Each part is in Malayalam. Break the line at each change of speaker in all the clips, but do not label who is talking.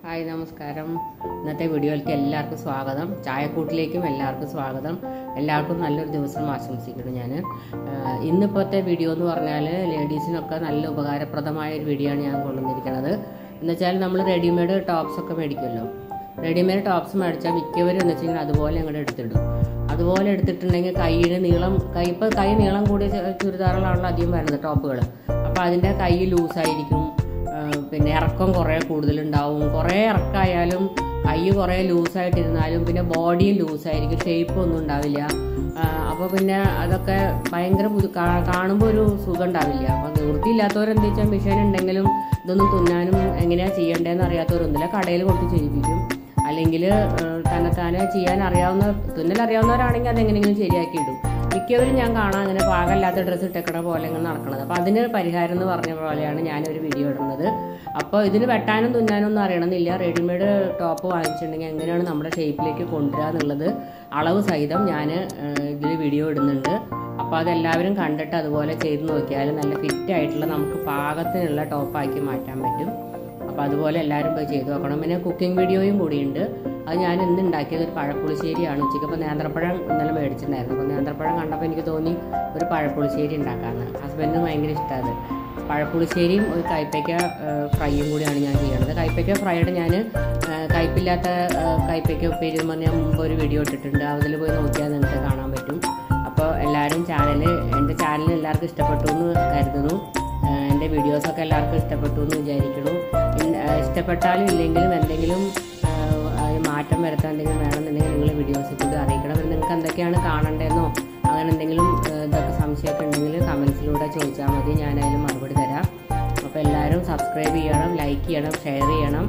ഹായ് നമസ്കാരം ഇന്നത്തെ വീഡിയോയിലേക്ക് എല്ലാവർക്കും സ്വാഗതം ചായക്കൂട്ടിലേക്കും എല്ലാവർക്കും സ്വാഗതം എല്ലാവർക്കും നല്ലൊരു ദിവസം ആശംസിക്കുന്നു ഞാൻ ഇന്നിപ്പോഴത്തെ വീഡിയോ എന്ന് പറഞ്ഞാൽ ലേഡീസിനൊക്കെ നല്ല ഉപകാരപ്രദമായ ഒരു വീഡിയോ ആണ് ഞാൻ കൊണ്ടുവന്നിരിക്കുന്നത് എന്നുവെച്ചാൽ നമ്മൾ റെഡിമെയ്ഡ് ടോപ്സ് ഒക്കെ മേടിക്കുമല്ലോ റെഡിമെയ്ഡ് ടോപ്സ് മേടിച്ചാൽ മിക്കവരും എന്ന് വെച്ചാൽ അതുപോലെ അങ്ങോട്ട് എടുത്തിടും അതുപോലെ എടുത്തിട്ടുണ്ടെങ്കിൽ കൈയിന് നീളം കൈ ഇപ്പോൾ കൈ നീളം കൂടിയ ചു- ചുരിദാറുകളാണല്ലോ അധികം വരുന്നത് ടോപ്പുകൾ അപ്പോൾ അതിൻ്റെ കൈ ലൂസായിരിക്കും പിന്നെ ഇറക്കം കുറേ കൂടുതലുണ്ടാവും കുറേ ഇറക്കമായാലും കൈ കുറേ ലൂസായിട്ടിരുന്നാലും പിന്നെ ബോഡിയും ലൂസായിരിക്കും ഷേപ്പ് ഒന്നും ഉണ്ടാവില്ല അപ്പോൾ പിന്നെ അതൊക്കെ ഭയങ്കര ബുദ്ധി കാണുമ്പോൾ ഒരു സുഖം ഉണ്ടാവില്ല അപ്പോൾ നിവൃത്തിയില്ലാത്തവരെന്താ വെച്ചാൽ മെഷീൻ ഉണ്ടെങ്കിലും ഇതൊന്നും തുന്നാനും എങ്ങനെയാണ് ചെയ്യേണ്ടതെന്ന് അറിയാത്തവരൊന്നുമില്ല കടയിൽ കൊണ്ട് ചെയ്യിപ്പിക്കും അല്ലെങ്കിൽ തന്നെത്താനെ ചെയ്യാൻ അറിയാവുന്ന തുന്നൽ അറിയാവുന്നവരാണെങ്കിൽ അതെങ്ങനെയെങ്കിലും ശരിയാക്കി ഇടും മിക്കവരും ഞാൻ കാണാം അങ്ങനെ പാകമില്ലാത്ത ഡ്രസ്സ് ഇട്ടേക്കണ പോലെ ഇങ്ങനെ നടക്കണത് അപ്പോൾ അതിന് പരിഹാരം എന്ന് പറഞ്ഞ പോലെയാണ് ഞാനൊരു വീഡിയോ ഇടുന്നത് അപ്പോൾ ഇതിന് വെട്ടാനും തുന്നാനും ഒന്നും അറിയണമെന്നില്ല റെഡിമെയ്ഡ് ടോപ്പ് വാങ്ങിച്ചിട്ടുണ്ടെങ്കിൽ എങ്ങനെയാണ് നമ്മുടെ ഷേപ്പിലേക്ക് കൊണ്ടുവരിക എന്നുള്ളത് അളവ് സഹിതം ഞാൻ ഇതിൽ വീഡിയോ ഇടുന്നുണ്ട് അപ്പോൾ അതെല്ലാവരും കണ്ടിട്ട് അതുപോലെ ചെയ്ത് നോക്കിയാൽ നല്ല ഫിറ്റ് ആയിട്ടുള്ള നമുക്ക് പാകത്തിനുള്ള ടോപ്പാക്കി മാറ്റാൻ പറ്റും അപ്പോൾ അതുപോലെ എല്ലാവരും പോയി ചെയ്തു നോക്കണം പിന്നെ കുക്കിംഗ് വീഡിയോയും കൂടിയുണ്ട് അത് ഞാൻ ഇന്ന് ഉണ്ടാക്കിയത് ഒരു പഴപ്പുളിശ്ശേരിയാണ് ഉച്ചയ്ക്ക് ഇപ്പോൾ നേന്ത്രപ്പഴം ഇന്നലെ മേടിച്ചിട്ടുണ്ടായിരുന്നു അപ്പോൾ നേന്ത്രപ്പഴം കണ്ടപ്പോൾ എനിക്ക് തോന്നി ഒരു പഴപ്പുളിശ്ശേരി ഉണ്ടാക്കാമെന്ന് ഹസ്ബൻഡിന് ഭയങ്കര ഇഷ്ടമാണ് പഴപ്പുളിശ്ശേരിയും ഒരു കൈപ്പയ്ക്ക ഫ്രൈയും കൂടിയാണ് ഞാൻ ചെയ്യുന്നത് കൈപ്പയ്ക്ക ഫ്രൈയുടെ ഞാൻ കയ്പില്ലാത്ത കൈപ്പയ്ക്ക ഉപ്പേരി എന്ന് പറഞ്ഞാൽ മുമ്പ് ഒരു വീഡിയോ ഇട്ടിട്ടുണ്ട് അതിൽ പോയി നോക്കിയാൽ നിങ്ങൾക്ക് കാണാൻ പറ്റും അപ്പോൾ എല്ലാവരും ചാനൽ എൻ്റെ ചാനൽ എല്ലാവർക്കും ഇഷ്ടപ്പെട്ടു എന്ന് കരുതുന്നു ഏഹ് എൻ്റെ വീഡിയോസൊക്കെ എല്ലാവർക്കും ഇഷ്ടപ്പെട്ടു എന്ന് വിചാരിക്കുന്നു ഇൻ- ഏഹ് ഇഷ്ടപ്പെട്ടാലും ഇല്ലെങ്കിലും എന്തെങ്കിലും ഏഹ് അതിന് മാറ്റം വരുത്താൻ എന്തെങ്കിലും വേണമെന്നുണ്ടെങ്കിൽ നിങ്ങൾ വീഡിയോസിൽ കൂടി അറിയിക്കണം പിന്നെ നിങ്ങൾക്ക് എന്തൊക്കെയാണ് കാണേണ്ടതെന്നോ അങ്ങനെ എന്തെങ്കിലും ഏഹ് ഇതൊക്കെ സംശയമൊക്കെ ഉണ്ടെങ്കിൽ കമൻസിലൂടെ ചോദിച്ചാൽ മതി ഞാൻ അതിന് മറുപടി തരാം അപ്പോൾ എല്ലാവരും സബ്സ്ക്രൈബ് ചെയ്യണം ലൈക്ക് ചെയ്യണം ഷെയർ ചെയ്യണം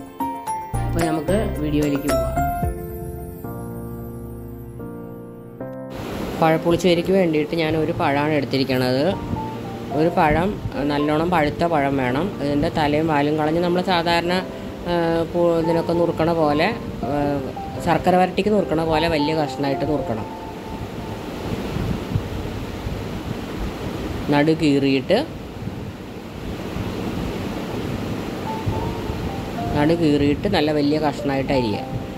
അപ്പോൾ നമുക്ക് വീഡിയോയിലേക്ക് പോവാം പഴപ്പുളിശ്ശേരിക്ക് വേണ്ടിയിട്ട് ഞാൻ ഒരു പഴമാണ് എടുത്തിരിക്കുന്നത് ഒരു പഴം അഹ് നല്ലോണം പഴുത്ത പഴം വേണം ഇതിൻ്റെ തലയും വാലും കളഞ്ഞ് നമ്മൾ സാധാരണ ആഹ് പു- ഇതിനൊക്കെ നുറുക്കണ പോലെ ആഹ് ശർക്കര വരട്ടിക്ക് നുറുക്കണ പോലെ വലിയ കഷ്ണമായിട്ട് നുറുക്കണം നടു കീറിയിട്ട് നടു കീറിയിട്ട് നല്ല വലിയ കഷ്ണമായിട്ട് അരിയുക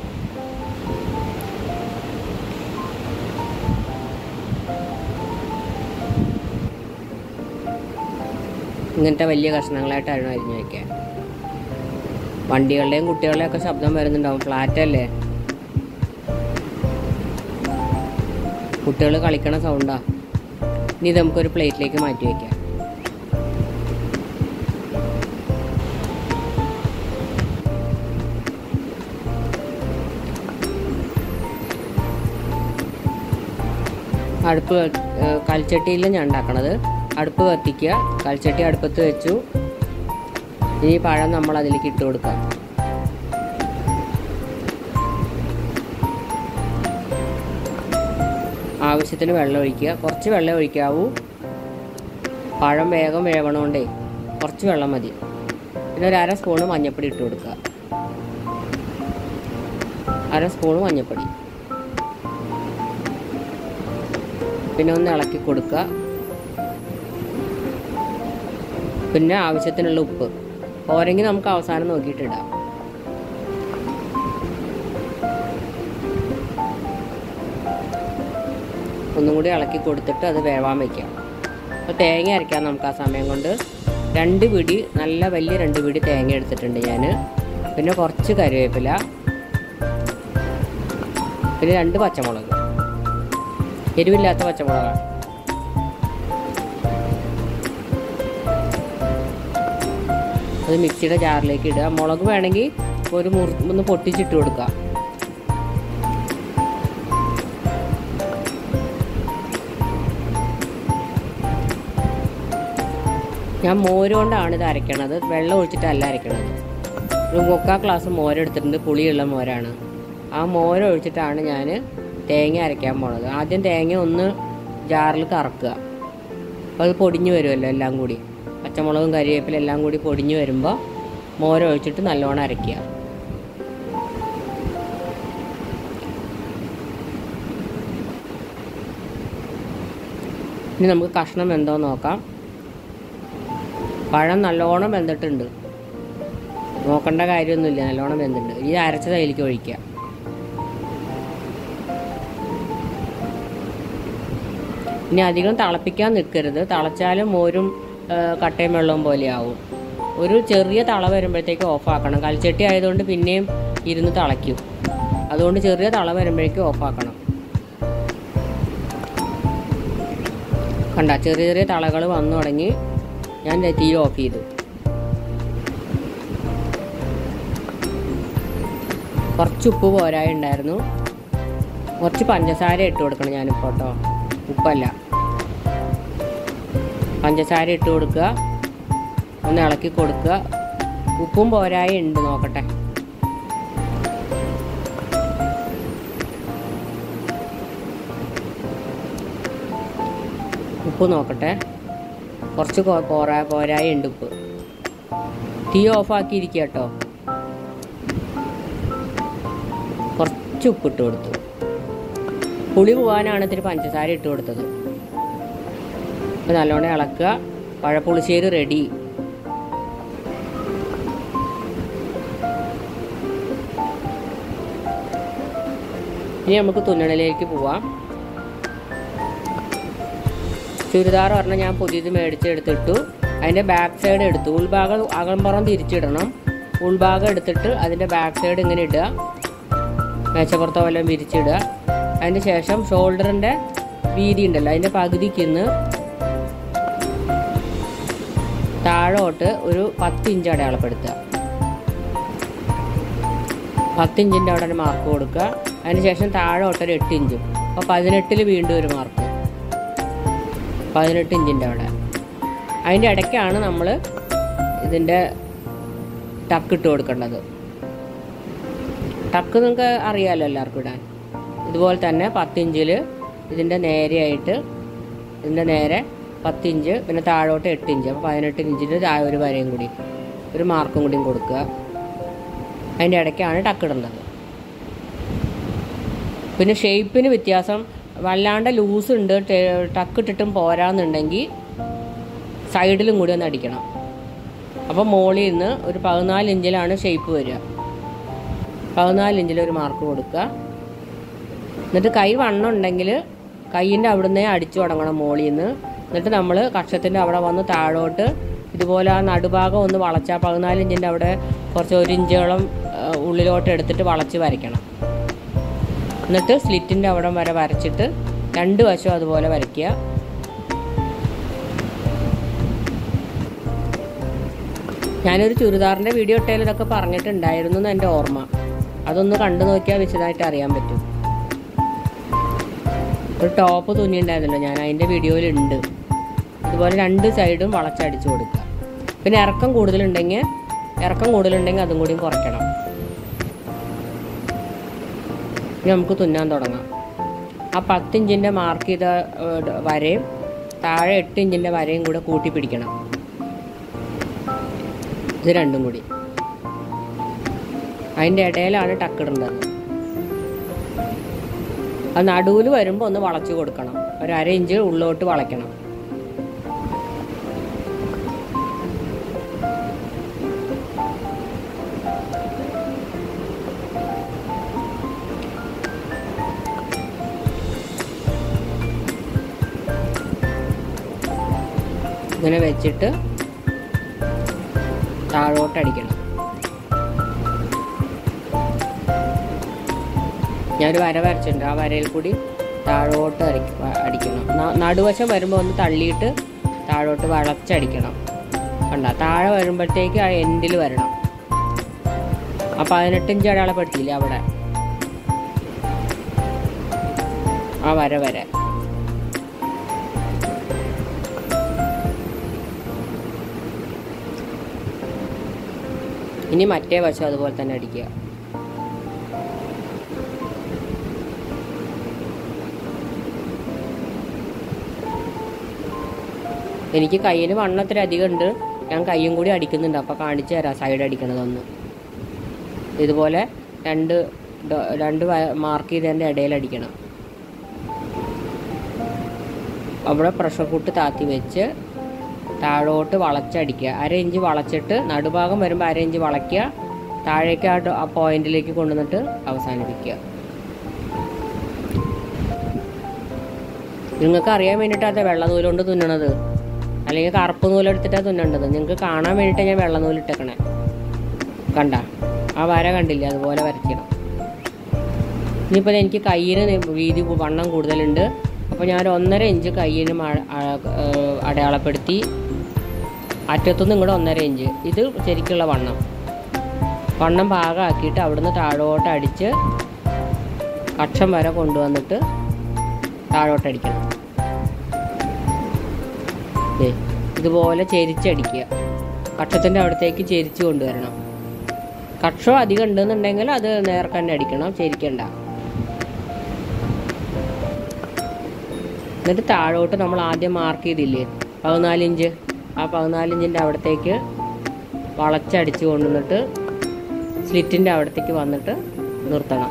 ഇങ്ങനത്തെ വലിയ കഷ്ണങ്ങളായിട്ട് അരിഞ്ഞ് അരിഞ്ഞ് വയ്ക്കാൻ വണ്ടികളുടെയും കുട്ടികളുടെയും ഒക്കെ ശബ്ദം വരുന്നുണ്ടാവും ഫ്ലാറ്റ് അല്ലേ കുട്ടികൾ കളിക്കണ സൗണ്ടാ ഇനി ഇത് നമുക്കൊരു പ്ലേറ്റിലേക്ക് മാറ്റി വയ്ക്കാം അടുപ്പ് ക- ഏഹ് കൽച്ചട്ടിയിൽ ഞാൻ ഉണ്ടാക്കണത് അടുപ്പ് കത്തിക്കുക കൽച്ചട്ടി അടുപ്പത്ത് വെച്ചു ഈ പഴം നമ്മൾ അതിലേക്ക് ഇട്ട് കൊടുക്കാം ആവശ്യത്തിന് വെള്ളം ഒഴിക്കുക കുറച്ച് വെള്ളം ഒഴിക്കാവൂ പഴം വേഗം വേവണോണ്ടേ കുറച്ച് വെള്ളം മതി പിന്നെ ഒരു അര സ്പൂണ് മഞ്ഞൾപ്പൊടി ഇട്ട് കൊടുക്കുക അര സ്പൂണ് മഞ്ഞൾപ്പൊടി പിന്നെ ഒന്ന് ഇളക്കി കൊടുക്കുക പിന്നെ ആവശ്യത്തിനുള്ള ഉപ്പ് പോരെങ്കിൽ നമുക്ക് അവസാനം നോക്കിയിട്ടിടാം ഒന്നും കൂടി ഇളക്കി കൊടുത്തിട്ട് അത് വേവാൻ വയ്ക്കാം അപ്പോൾ തേങ്ങ അരയ്ക്കാം നമുക്ക് ആ സമയം കൊണ്ട് രണ്ട് പിടി നല്ല വലിയ രണ്ട് പിടി തേങ്ങ എടുത്തിട്ടുണ്ട് ഞാൻ പിന്നെ കുറച്ച് കറിവേപ്പില പിന്നെ രണ്ട് പച്ചമുളക് എരിവില്ലാത്ത പച്ചമുളകാണ് അത് മിക്സിയുടെ ജാറിലേക്ക് ഇടുക മുളക് വേണമെങ്കിൽ ഒരു മുറി ഒന്ന് പൊട്ടിച്ചിട്ട് കൊടുക്കുക ഞാൻ മോര് കൊണ്ടാണ് ഇത് അരയ്ക്കണത് വെള്ളം ഒഴിച്ചിട്ടല്ല അരയ്ക്കണത് ഒരു മുക്കാൽ ഗ്ലാസ് മോരെടുത്തിട്ടുണ്ട് പുളിയുള്ള മോരാണ് ആ മോര് ഒഴിച്ചിട്ടാണ് ഞാൻ തേങ്ങ അരയ്ക്കാൻ പോണത് ആദ്യം തേങ്ങ ഒന്ന് ജാറിൽ കറക്കുക അപ്പോൾ അത് പൊടിഞ്ഞു വരുമല്ലോ എല്ലാം കൂടി പച്ചമുളകും കരിവേപ്പില എല്ലാം കൂടി പൊടിഞ്ഞു വരുമ്പോൾ മോര് ഒഴിച്ചിട്ട് നല്ലോണം അരയ്ക്കുക ഇനി നമുക്ക് കഷ്ണം എന്തോ നോക്കാം പഴം നല്ലോണം വെന്തിട്ടുണ്ട് നോക്കേണ്ട കാര്യമൊന്നുമില്ല നല്ലോണം വെന്തിട്ടുണ്ട് ഈ അരച്ചത് അതിലേക്ക് ഒഴിക്കുക ഇനി അധികം തിളപ്പിക്കാൻ നിൽക്കരുത് തിളച്ചാലും മോരും ആ, കട്ടയും വെള്ളവും പോലെയാവും ഒരു ചെറിയ തള വരുമ്പോഴത്തേക്ക് ഓഫാക്കണം കൽച്ചട്ടി ആയതുകൊണ്ട് പിന്നെയും ഇരുന്ന് തിളയ്ക്കും അതുകൊണ്ട് ചെറിയ തള വരുമ്പോഴേക്കും ഓഫാക്കണം കണ്ട ചെറിയ ചെറിയ തളകൾ വന്നു തുടങ്ങി ഞാൻ ദേ തീ ഓഫ് ചെയ്തു കുറച്ച് ഉപ്പ് പോരായി ഉണ്ടായിരുന്നു കുറച്ച് പഞ്ചസാര ഇട്ട് കൊടുക്കണം ഞാനിപ്പോൾ കേട്ടോ ഉപ്പല്ല പഞ്ചസാര ഇട്ട് കൊടുക്കുക ഒന്ന് ഇളക്കി കൊടുക്കുക ഉപ്പും പോരായി ഉണ്ട് നോക്കട്ടെ ഉപ്പ് നോക്കട്ടെ കുറച്ച് കൊ- പോരാ പോരായി ഉണ്ട് ഉപ്പ് തീ ഓഫാക്കിയിരിക്കുക കേട്ടോ കുറച്ച് ഉപ്പിട്ട് കൊടുത്തു പുളി പോകാനാണ് ഇത്തിരി പഞ്ചസാര ഇട്ട് കൊടുത്തത് അപ്പോൾ നല്ലോണം ഇളക്കുക പഴപ്പുളിശ്ശേരി റെഡി ഇനി നമുക്ക് തുന്നണിലേക്ക് പോവാം ചുരിദാർ പറഞ്ഞാൽ ഞാൻ പുതിയത് മേടിച്ചെടുത്തിട്ടു അതിൻ്റെ ബാക്ക് സൈഡ് എടുത്തു ഉൾഭാഗം അകമ്പുറം തിരിച്ചിടണം ഉൾഭാഗം എടുത്തിട്ട് അതിൻ്റെ ബാക്ക് സൈഡ് ഇങ്ങനെ ഇടുക മേശപ്പുറത്തോ വല്ലതും വിരിച്ചിടുക അതിന് ശേഷം ഷോൾഡറിൻ്റെ വീതി ഉണ്ടല്ലോ അതിൻ്റെ പകുതിക്കുന്ന് താഴോട്ട് ഒരു പത്ത് ഇഞ്ച് അടയാളപ്പെടുത്തുക പത്ത് ഇഞ്ചിൻ്റെ അവിടെ ഒരു മാർക്ക് കൊടുക്കുക അതിന് ശേഷം താഴോട്ട് ഒരു എട്ട് ഇഞ്ചും അപ്പോൾ പതിനെട്ടിൽ വീണ്ടും ഒരു മാർക്ക് പതിനെട്ട് ഇഞ്ചിൻ്റെ അവിടെ അതിൻ്റെ ഇടയ്ക്കാണ് നമ്മൾ ഇതിൻ്റെ ടക്ക് ഇട്ട് കൊടുക്കേണ്ടത് ടക്ക് നിങ്ങൾക്ക് അറിയാമല്ലോ എല്ലാവർക്കും ഇടാൻ ഇതുപോലെ തന്നെ പത്തിഞ്ചിൽ ഇതിൻ്റെ നേരെയായിട്ട് ഇതിൻ്റെ നേരെ പത്തിഞ്ച് പിന്നെ താഴോട്ട് എട്ട് ഇഞ്ച് അപ്പോൾ പതിനെട്ട് ഇഞ്ചിൻ്റെ താഴെ ഒരു വരയും കൂടി ഒരു മാർക്കും കൂടിയും കൊടുക്കുക അതിൻ്റെ ഇടയ്ക്കാണ് ടക്ക് ഇടേണ്ടത് പിന്നെ ഷേപ്പിന് വ്യത്യാസം വല്ലാണ്ട് ലൂസ് ഉണ്ട് ടേ- ടക്ക് ഇട്ടിട്ടും പോരാന്നുണ്ടെങ്കിൽ സൈഡിലും കൂടി ഒന്ന് അടിക്കണം അപ്പോൾ മോളിൽ നിന്ന് ഒരു പതിനാല് ഇഞ്ചിലാണ് ഷേപ്പ് വരിക പതിനാല് ഇഞ്ചിൽ ഒരു മാർക്ക് കൊടുക്കുക എന്നിട്ട് കൈ വണ്ണം ഉണ്ടെങ്കിൽ കൈയിൻ്റെ അവിടുന്ന് അടിച്ചു തുടങ്ങണം മോളിൽ നിന്ന് എന്നിട്ട് നമ്മൾ കക്ഷത്തിൻ്റെ അവിടെ വന്ന് താഴോട്ട് ഇതുപോലെ ആ നടുഭാഗം ഒന്ന് വളച്ചാൽ പതിനാല് ഇഞ്ചിൻ്റെ അവിടെ കുറച്ച് ഒരു ഇഞ്ചോളം ആ, ഉള്ളിലോട്ട് എടുത്തിട്ട് വളച്ച് വരയ്ക്കണം എന്നിട്ട് സ്ലിറ്റിൻ്റെ അവിടം വരെ വരച്ചിട്ട് രണ്ട് വശവും അതുപോലെ വരയ്ക്കുക ഞാനൊരു ചുരിദാറിൻ്റെ വീഡിയോ ഇട്ടതിൽ ഇതൊക്കെ പറഞ്ഞിട്ടുണ്ടായിരുന്നു എന്ന് എൻ്റെ ഓർമ്മ അതൊന്ന് കണ്ടു നോക്കിയാൽ വിശദമായിട്ട് അറിയാൻ പറ്റും ഒരു ടോപ്പ് തുന്നിയുണ്ടായിരുന്നല്ലോ ഞാൻ അതിൻ്റെ വീഡിയോയിലുണ്ട് ഇതുപോലെ രണ്ട് സൈഡും വളച്ചടിച്ചു കൊടുക്കുക പിന്നെ ഇറക്കം കൂടുതലുണ്ടെങ്കിൽ ഇറക്കം കൂടുതലുണ്ടെങ്കിൽ അതും കൂടിയും കുറയ്ക്കണം ഇനി നമുക്ക് തുന്നാൻ തുടങ്ങാം ആ പത്തിഞ്ചിൻ്റെ മാർക്ക് ചെയ്ത ഏഹ്, വരയും താഴെ എട്ട് ഇഞ്ചിൻ്റെ വരയും കൂടെ കൂട്ടി പിടിക്കണം ഇത് രണ്ടും കൂടി അതിൻ്റെ ഇടയിലാണ് ടക്കിടേണ്ടത് അത് നടുവിൽ വരുമ്പോൾ ഒന്ന് വളച്ചു കൊടുക്കണം ഒരു അര ഇഞ്ച് ഉള്ളോട്ട് വളയ്ക്കണം ഇങ്ങനെ വെച്ചിട്ട് താഴോട്ട് അടിക്കണം ഞാനൊരു വര വരച്ചിട്ടുണ്ട് ആ വരയിൽ കൂടി താഴോട്ട് അരയ്ക്ക- വ- അടിക്കണം ന- നടുവശം വരുമ്പോൾ ഒന്ന് തള്ളിയിട്ട് താഴോട്ട് വളച്ചടിക്കണം കണ്ട താഴെ വരുമ്പോഴത്തേക്ക് ആ എൻഡിൽ വരണം ആ പതിനെട്ടിഞ്ച് അടയാളപ്പെടുത്തിയില്ലേ അവിടെ ആ വര വരെ ഇനി മറ്റേ വശം അതുപോലെ തന്നെ അടിക്കുക എനിക്ക് കയ്യിൽ വണ്ണത്തിന് അധികം ഉണ്ട് ഞാൻ കയ്യും കൂടി അടിക്കുന്നുണ്ട് അപ്പോൾ കാണിച്ചു തരാം സൈഡ് അടിക്കണതൊന്ന് ഇതുപോലെ രണ്ട് ഡോ- രണ്ട് മാർക്ക് ചെയ്തതിൻ്റെ ഇടയിൽ അടിക്കണം അവിടെ പ്രഷർ കുട്ട് താത്തി വെച്ച് താഴോട്ട് വളച്ചടിക്കുക അര ഇഞ്ച് വളച്ചിട്ട് നടുഭാഗം വരുമ്പോൾ അര ഇഞ്ച് വളയ്ക്കുക താഴേക്ക് ആ ഡോ- ആ പോയിന്റിലേക്ക് കൊണ്ടുവന്നിട്ട് അവസാനിപ്പിക്കുക നിങ്ങൾക്ക് അറിയാൻ വേണ്ടിയിട്ടാണ് വെള്ള നൂലുകൊണ്ട് തുന്നണത് അല്ലെങ്കിൽ കറുപ്പ് നൂലെടുത്തിട്ടാണ് തുന്നേണ്ടത് നിങ്ങൾക്ക് കാണാൻ വേണ്ടിയിട്ടാണ് ഞാൻ വെള്ള നൂലിട്ടേക്കണേ കണ്ട ആ വര കണ്ടില്ലേ അതുപോലെ വരയ്ക്കണം ഇനിയിപ്പോൾ എനിക്ക് കയ്യിന് നി- വീതി കു- വണ്ണം കൂടുതലുണ്ട് അപ്പോൾ ഞാൻ ഒരു ഒന്നര ഇഞ്ച് കയ്യിന് മ- ആ- ഏഹ് അടയാളപ്പെടുത്തി അറ്റത്തുനിന്ന് ഇങ്ങോട്ട് ഒന്നര ഇഞ്ച് ഇത് ശരിക്കുള്ള വണ്ണം വണ്ണം പാകമാക്കിയിട്ട് അവിടുന്ന് താഴോട്ട് അടിച്ച് കക്ഷം വരെ കൊണ്ടുവന്നിട്ട് താഴോട്ടടിക്കണം ദേ ഇതുപോലെ ചെരിച്ചടിക്കുക കക്ഷത്തിൻ്റെ അവിടത്തേക്ക് ചെരിച്ച് കൊണ്ടുവരണം കക്ഷം അധികം ഉണ്ടെന്നുണ്ടെങ്കിൽ അത് നേർക്ക് തന്നെ അടിക്കണം ചെരിക്കണ്ട എന്നിട്ട് താഴോട്ട് നമ്മൾ ആദ്യം മാർക്ക് ചെയ്തില്ലേ പതിനാലിഞ്ച് ആ പതിനാലിഞ്ചിൻ്റെ അവിടത്തേക്ക് വളച്ചടിച്ച് കൊണ്ടുവന്നിട്ട് സ്ലിറ്റിൻ്റെ അവിടത്തേക്ക് വന്നിട്ട് നിർത്തണം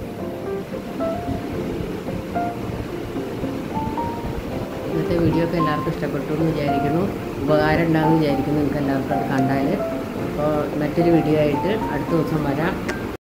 ഇന്നത്തെ വീഡിയോ ഒക്കെ എല്ലാവർക്കും ഇഷ്ടപ്പെട്ടു എന്ന് വിചാരിക്കുന്നു ഉപകാരം ഉണ്ടാകുമെന്ന് വിചാരിക്കുന്നു നിങ്ങൾക്ക് എല്ലാവർക്കും അത് കണ്ടാൽ അപ്പോൾ മറ്റൊരു വീഡിയോ ആയിട്ട് അടുത്ത ദിവസം വരാം